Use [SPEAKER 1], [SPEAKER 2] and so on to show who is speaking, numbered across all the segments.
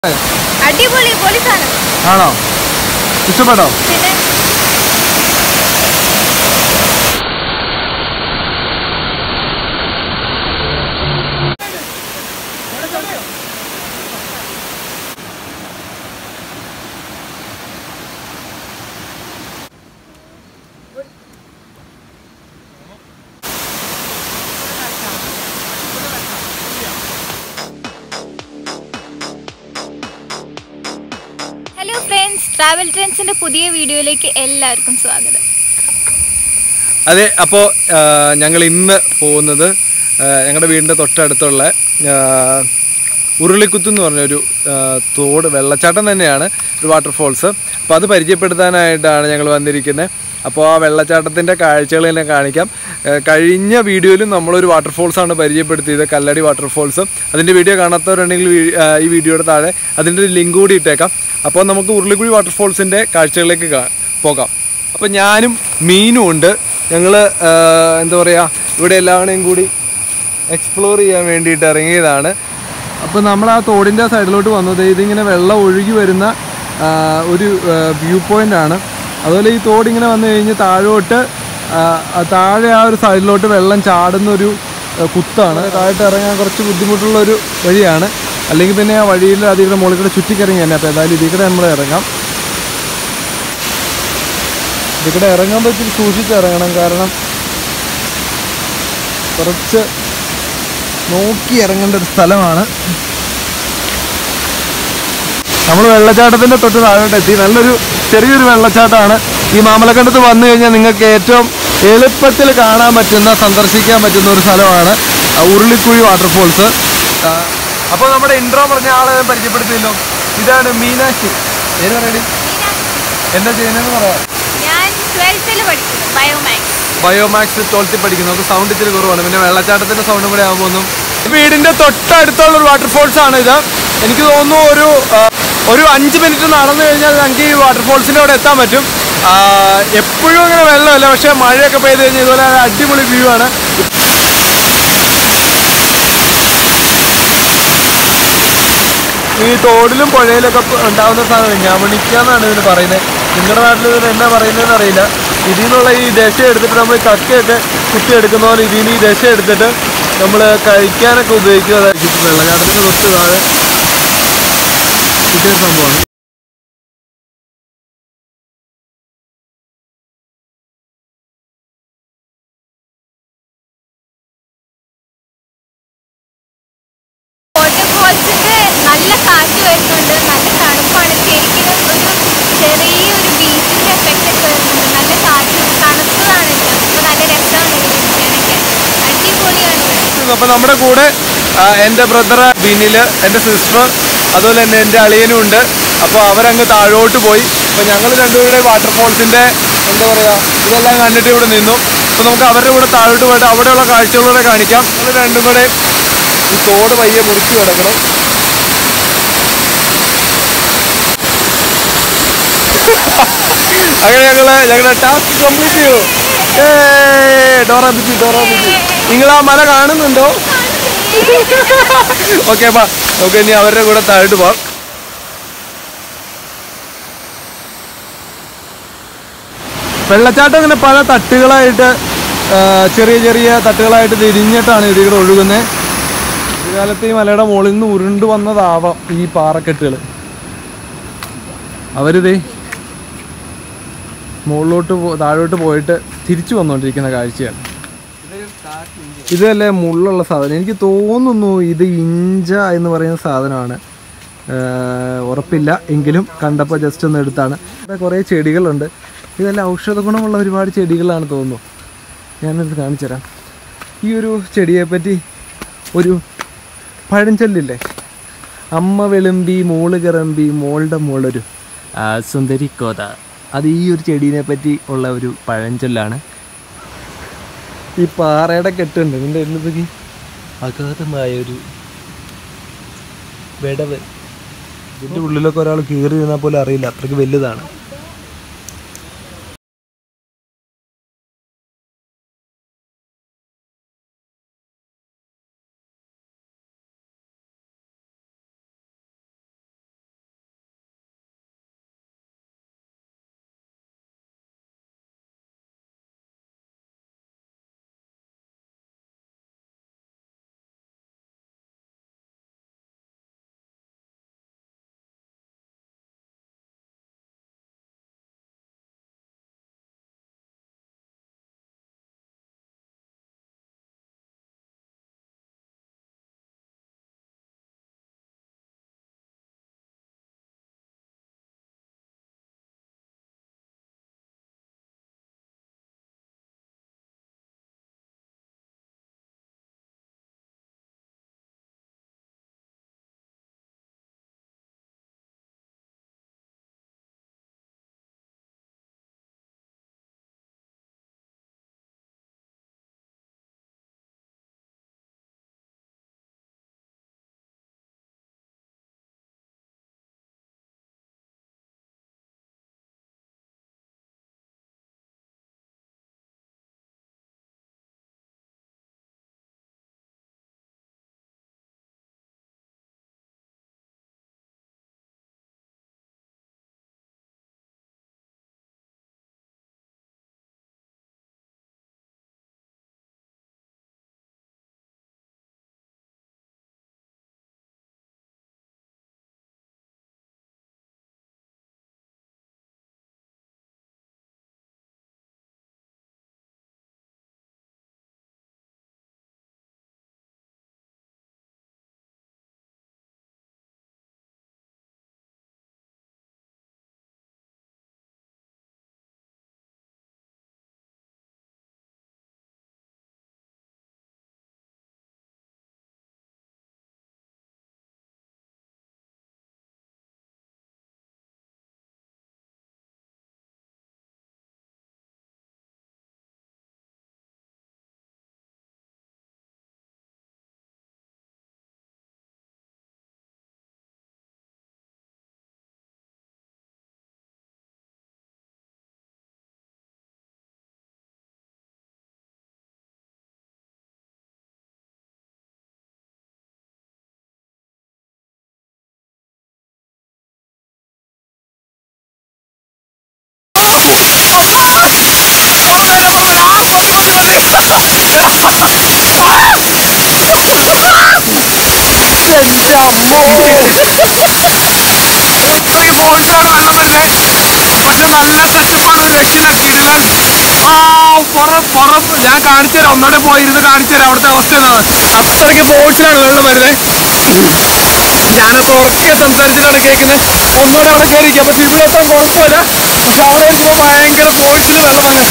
[SPEAKER 1] അടിപൊളി പൊളി സാധനം
[SPEAKER 2] ആണോ ഇഷ്ടപ്പെട്ടോ
[SPEAKER 1] പിന്നെ ഹലോ ഫ്രണ്ട്സ് ട്രാവൽ ട്രെൻഡ്സിന്റെ പുതിയ വീഡിയോയിലേക്ക് എല്ലാവർക്കും സ്വാഗതം
[SPEAKER 2] അതെ അപ്പോൾ ഞങ്ങൾ ഇന്ന് പോകുന്നത് ആ, ഞങ്ങളുടെ വീടിൻ്റെ തൊട്ടടുത്തുള്ള ആ, ഉരുളിക്കുത്ത് എന്ന് പറഞ്ഞൊരു ആ, തോട് വെള്ളച്ചാട്ടം തന്നെയാണ് ഒരു വാട്ടർഫോൾസ് അപ്പോൾ അത് പരിചയപ്പെടുത്താനായിട്ടാണ് ഞങ്ങൾ വന്നിരിക്കുന്നത് അപ്പോൾ ആ വെള്ളച്ചാട്ടത്തിൻ്റെ കാഴ്ചകൾ തന്നെ കാണിക്കാം ആ, കഴിഞ്ഞ വീഡിയോയിലും നമ്മളൊരു വാട്ടർഫോൾസാണ് പരിചയപ്പെടുത്തിയത് കല്ലടി വാട്ടർഫോൾസ് അതിൻ്റെ വീഡിയോ കാണാത്തവരുണ്ടെങ്കിൽ വീ- ആ, ഈ വീഡിയോയുടെ താഴെ അതിൻ്റെ ഒരു ലിങ്ക് കൂടി ഇട്ടേക്കാം അപ്പോൾ നമുക്ക് ഉരുളിക്കുഴി വാട്ടർഫോൾസിൻ്റെ കാഴ്ചകളിലേക്ക് കാ- പോകാം അപ്പോൾ ഞാനും മീനും ഉണ്ട് ഞങ്ങൾ എന്താ പറയുക ഇവിടെ എല്ലാവരെയും കൂടി എക്സ്പ്ലോർ ചെയ്യാൻ വേണ്ടിയിട്ട് ഇറങ്ങിയതാണ് അപ്പോൾ നമ്മൾ ആ തോടിൻ്റെ സൈഡിലോട്ട് വന്നത് ഇതിങ്ങനെ വെള്ളം ഒഴുകി വരുന്ന ആ, ഒരു വ്യൂ പോയിൻ്റ് ആണ് അതുപോലെ ഈ തോട് ഇങ്ങനെ വന്നു കഴിഞ്ഞ് താഴോട്ട് ആ, ആ താഴെ ആ ഒരു സൈഡിലോട്ട് വെള്ളം ചാടുന്ന ഒരു ആ, കുത്താണ് താഴോട്ട് ഇറങ്ങാൻ കുറച്ച് ബുദ്ധിമുട്ടുള്ള ഒരു വഴിയാണ് അല്ലെങ്കിൽ പിന്നെ ആ വഴിയിൽ അതിവിടെ മുകളിൽ കൂടെ ചുറ്റിക്കിറങ്ങി തന്നെ അപ്പോൾ എന്തായാലും ഇതിൽ കൂടെ നമ്മൾ ഇറങ്ങാം ഇതിവിടെ ഇറങ്ങാൻ പറ്റി സൂക്ഷിച്ച് ഇറങ്ങണം കാരണം കുറച്ച് നോക്കി ഇറങ്ങേണ്ട ഒരു സ്ഥലമാണ് നമ്മൾ വെള്ളച്ചാട്ടത്തിന്റെ തൊട്ട് താഴോട്ട് എത്തി നല്ലൊരു ചെറിയൊരു വെള്ളച്ചാട്ടമാണ് ഈ മാമലക്കണ്ടത്ത് വന്നു കഴിഞ്ഞാൽ നിങ്ങൾക്ക് ഏറ്റവും എളുപ്പത്തിൽ കാണാൻ പറ്റുന്ന സന്ദർശിക്കാൻ പറ്റുന്ന ഒരു സ്ഥലമാണ് ആ ഉരുളിക്കുഴി വാട്ടർഫോൾസ് അപ്പോൾ നമ്മുടെ ഇൻട്രോ പറഞ്ഞ ആളെ ഞാൻ പരിചയപ്പെടുത്തിയല്ലോ ഇതാണ് മീനാക്ഷി ഏത് പറയണേ എന്താ ചെയ്യുന്നതെന്ന് പറയാം
[SPEAKER 1] ഞാൻ ട്വൽത്തിൽ പഠിക്കുന്നു ബയോമാക്സ്
[SPEAKER 2] ബയോമാക്സ് ട്വൽത്തിൽ പഠിക്കുന്നു നമുക്ക് സൗണ്ട് ഇത്തിരി കുറവാണ് പിന്നെ വെള്ളച്ചാട്ടത്തിന്റെ സൗണ്ടും കൂടെ ആകുമ്പോൾ ഒന്നും വീടിന്റെ തൊട്ടടുത്തുള്ള ഒരു വാട്ടർഫോൾസ് ആണ് ഇത് എനിക്ക് തോന്നുന്നു ഒരു ആ, ഒരു അഞ്ച് മിനിറ്റ് നടന്നു കഴിഞ്ഞാൽ നമുക്ക് ഈ വാട്ടർഫോൾസിന്റെ അവിടെ എത്താൻ പറ്റും ആ, എപ്പോഴും ഇങ്ങനെ വെള്ളമല്ല പക്ഷെ മഴയൊക്കെ പെയ്ത് കഴിഞ്ഞാൽ ഇതുപോലെ അടിപൊളി വ്യൂ ആണ് ഈ തോടിലും പുഴയിലൊക്കെ പ- ഉണ്ടാവുന്ന സാധനം ഞാമണിക്കാന്നാണ് ഇതിന് പറയുന്നത് നിങ്ങളുടെ നാട്ടിൽ ഇതിന് എന്നാ പറയുന്നതെന്ന് അറിയില്ല ഇതിൽ നിന്നുള്ള ഈ ദശ എടുത്തിട്ട് നമ്മൾ ഈ കക്കയൊക്കെ കുത്തി എടുക്കുന്ന പോലെ ഇതിൽ നിന്ന് ഈ ദശ എടുത്തിട്ട് നമ്മൾ കഴിക്കാനൊക്കെ ഉപയോഗിക്കുന്നതായിരിക്കും ഇപ്പം വെള്ളച്ചാട്ടത്തിന് തൊട്ട് താഴെ കിട്ടിയ സംഭവമാണ്
[SPEAKER 1] വാട്ടർഫോൾസിന്റെ നല്ല കാറ്റ് വരുന്നുണ്ട് നല്ല തണുപ്പാണ് ശരിക്കും ഒരു ചെറിയൊരു ബീച്ചിന്റെ എഫക്റ്റ് ഒക്കെ വരുന്നുണ്ട് നല്ല കാറ്റ് തണുത്തതാണ് ഇത് അപ്പോൾ നല്ല രസമാണ് ഇത് ഇരിക്കാനൊക്കെ അടിപൊളിയാണ് ഇവിടെ
[SPEAKER 2] അപ്പോൾ നമ്മുടെ കൂടെ ആ, എൻ്റെ ബ്രദർ ബിനില് എൻ്റെ സിസ്റ്റർ അതുപോലെ തന്നെ എൻ്റെ അളിയനും ഉണ്ട് അപ്പോൾ അവരങ്ങ് താഴോട്ട് പോയി അപ്പോൾ ഞങ്ങൾ രണ്ടുപേരുടെ വാട്ടർഫോൾസിൻ്റെ എന്താ പറയുക ഇതെല്ലാം കണ്ടിട്ട് ഇവിടെ നിന്നു അപ്പോൾ നമുക്ക് അവരുടെ കൂടെ താഴോട്ട് പോയിട്ട് അവിടെയുള്ള കാഴ്ചകളൂടെ കാണിക്കാം ഞങ്ങൾ രണ്ടും കൂടെ ഈ തോട് പയ്യെ മുറിച്ച് കിടക്കണം അങ്ങനെ ഞങ്ങള് ഞങ്ങളുടെ ടാസ്ക് കംപ്ലീറ്റ് ചെയ്തു ഡോറ ബിജി ഡോറ ബിജി നിങ്ങൾ ആ മല കാണുന്നുണ്ടോ ഓക്കെ അപ്പാ നമുക്ക് ഇനി അവരുടെ കൂടെ താഴോട്ട് പോവാം വെള്ളച്ചാട്ടം ഇങ്ങനെ പല തട്ടുകളായിട്ട് ആ, ചെറിയ ചെറിയ തട്ടുകളായിട്ട് തിരിഞ്ഞിട്ടാണ് ഇതിലൂടെ ഒഴുകുന്നത് ഒരു കാലത്ത് ഈ മലയുടെ മുകളിൽ നിന്ന് ഉരുണ്ട് വന്നതാവാം ഈ പാറക്കെട്ടുകൾ അവരിതേ മുകളിലോട്ട് പോ- താഴോട്ട് പോയിട്ട് തിരിച്ചു വന്നുകൊണ്ടിരിക്കുന്ന കാഴ്ചയാണ് ഇതല്ലേ മുള്ളുള്ള സാധനം എനിക്ക് തോന്നുന്നു ഇത് ഇഞ്ച എന്ന് പറയുന്ന സാധനമാണ് ഏർ ഉറപ്പില്ല എങ്കിലും കണ്ടപ്പോൾ ജസ്റ്റ് ഒന്ന് എടുത്താണ് ഇവിടെ കുറേ ചെടികളുണ്ട് ഇതെല്ലാം ഔഷധ ഗുണമുള്ള ഒരുപാട് ചെടികളാണ് തോന്നുന്നു ഞാനത് കാണിച്ചു തരാം ഈ ഒരു ചെടിയെപ്പറ്റി ഒരു പഴഞ്ചൊല്ലില്ലേ അമ്മ വെളുമ്പി മോള് കിറമ്പി മോളുടെ മോളൊരു ആ, സുന്ദരിക്കോത അത് ഈ ഒരു ചെടീനെ പറ്റി ഉള്ള ഒരു പഴഞ്ചൊല്ലാണ് ഈ പാറയുടെ കെട്ടുണ്ട് ഇതിൻ്റെ എല്ലുപതി അഗാധമായ ഒരു വിടവ് ഇതിൻ്റെ ഉള്ളിലൊക്കെ ഒരാൾ കയറി ഇരുന്നാൽ പോലും അറിയില്ല അത്രയ്ക്ക് വലുതാണ് അമ്മോ ഇത്രയ്ക്ക് ഫോഴ്സിലാണ് വെള്ളം വരുന്നത് പക്ഷെ നല്ല സെറ്റപ്പാണ് ഒരു രക്ഷയില്ല കിടിലൻ ആ പുറം പുറം ഞാൻ കാണിച്ചു തരാം ഒന്നോടെ പോയിരുന്ന് കാണിച്ചു തരാം അവിടുത്തെ അവസ്ഥ എന്താണ് അത്രയ്ക്ക് ഫോഴ്സിലാണ് വെള്ളം വരുന്നത് ഞാനപ്പോ ഉറക്കെ സംസാരിച്ചിട്ടാണ് കേൾക്കുന്നത് ഒന്നുകൂടെ അവിടെ കയറിയിരിക്കും പക്ഷെ ഇവിടെ എത്താൻ കുഴപ്പമില്ല പക്ഷെ അവിടെ ഇരിക്കുമ്പോൾ ഭയങ്കര ഫോഴ്സിൽ വെള്ളം വന്നു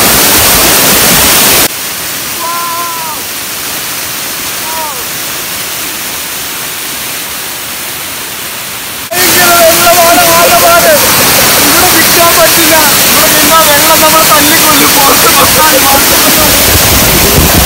[SPEAKER 2] ഇവിടെ നിൽക്കാൻ പറ്റില്ല ഇവിടെ നിന്നാ വെള്ളം നമ്മൾ തല്ലിക്കൊല്ലും പുറത്ത് മൊത്തം മൊത്തം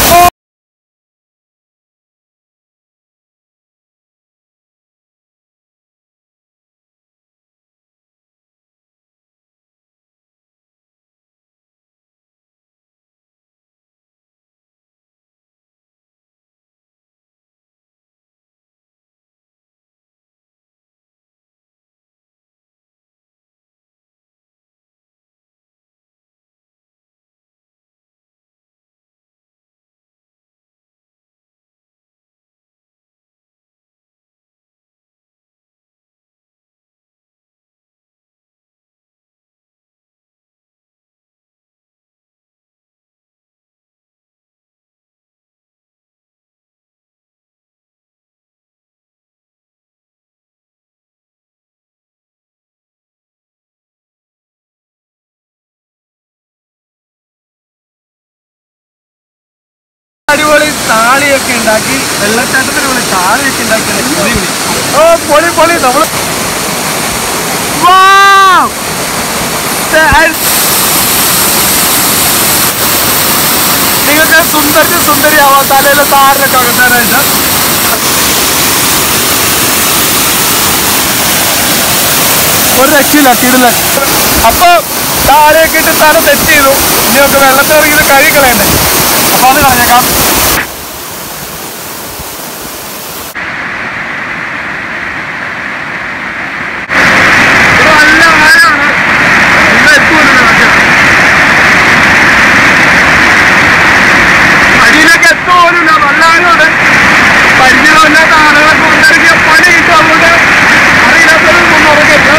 [SPEAKER 2] അടിപൊളി താളിയൊക്കെ ഉണ്ടാക്കി വെള്ളച്ചാട്ടത്തിന് പോലെ താളിയൊക്കെ ഉണ്ടാക്കി ഓ പൊളി പൊളി നമ്മള് Wow! നിങ്ങൾക്ക് സുന്ദരി സുന്ദരിയാവാം തലയിലെ താരനൊക്കെ അകത്താനായിട്ട് ഒരു രക്ഷയില്ല കിടിലൻ അപ്പൊ താഴെയൊക്കെ ഇട്ട് തല സെറ്റ് ചെയ്തു ഇനി നമുക്ക് വെള്ളത്തിൽ ഇറങ്ങി കഴുകി കളയണ്ടേ അപ്പൊ അത് കളഞ്ഞേക്കാം ഇത് നല്ല ആഴമാണ് ഇവിടെ എത്തൂല്ലോ അടിയിലൊക്കെ എത്തുപോലുമില്ല നല്ല ആഴമാണ് പരിചയമില്ലാത്ത ആളുകളൊക്കെ കൊണ്ടിറങ്ങിയ പണി കിട്ടും അതുകൊണ്ട് അറിയില്ലാത്തവരും ഒന്നും ഉറങ്ങരുത്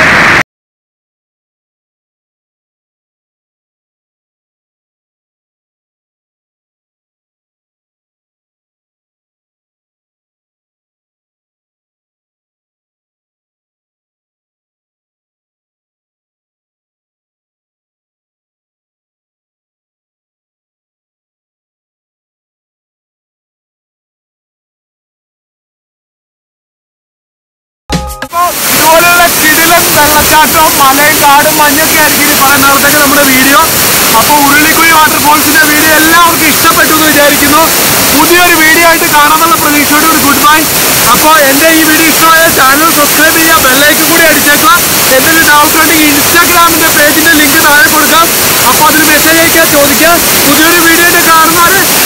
[SPEAKER 2] അപ്പൊ ഇതുപോലെയുള്ള കിടിലൻ വെള്ളച്ചാട്ടവും മലയും കാടും മഞ്ഞൊക്കെ ആയിരിക്കും ഇനി പറയുന്നിടത്തൊക്കെ നമ്മുടെ വീഡിയോ അപ്പൊ ഉരുളിക്കുഴി വാട്ടർഫോൾസിന്റെ വീഡിയോ എല്ലാവർക്കും ഇഷ്ടപ്പെട്ടു എന്ന് വിചാരിക്കുന്നു പുതിയൊരു വീഡിയോ ആയിട്ട് കാണാമെന്നുള്ള പ്രതീക്ഷയോട് ഒരു ഗുഡ് ബൈ അപ്പോൾ എൻ്റെ ഈ വീഡിയോ ഇഷ്ടമായ ചാനൽ സബ്സ്ക്രൈബ് ചെയ്യുക ബെല്ലൈക്കും കൂടി അടിച്ചേക്കുക എന്തെങ്കിലും ഡൗട്ട് ഉണ്ടെങ്കിൽ ഇൻസ്റ്റാഗ്രാമിന്റെ പേജിന്റെ ലിങ്ക് താഴെ കൊടുക്കാം അപ്പോൾ അതിന് മെസ്സേജ് അയക്കാൻ ചോദിക്കാം പുതിയൊരു വീഡിയോ ആയിട്ട് കാണുന്നവരെ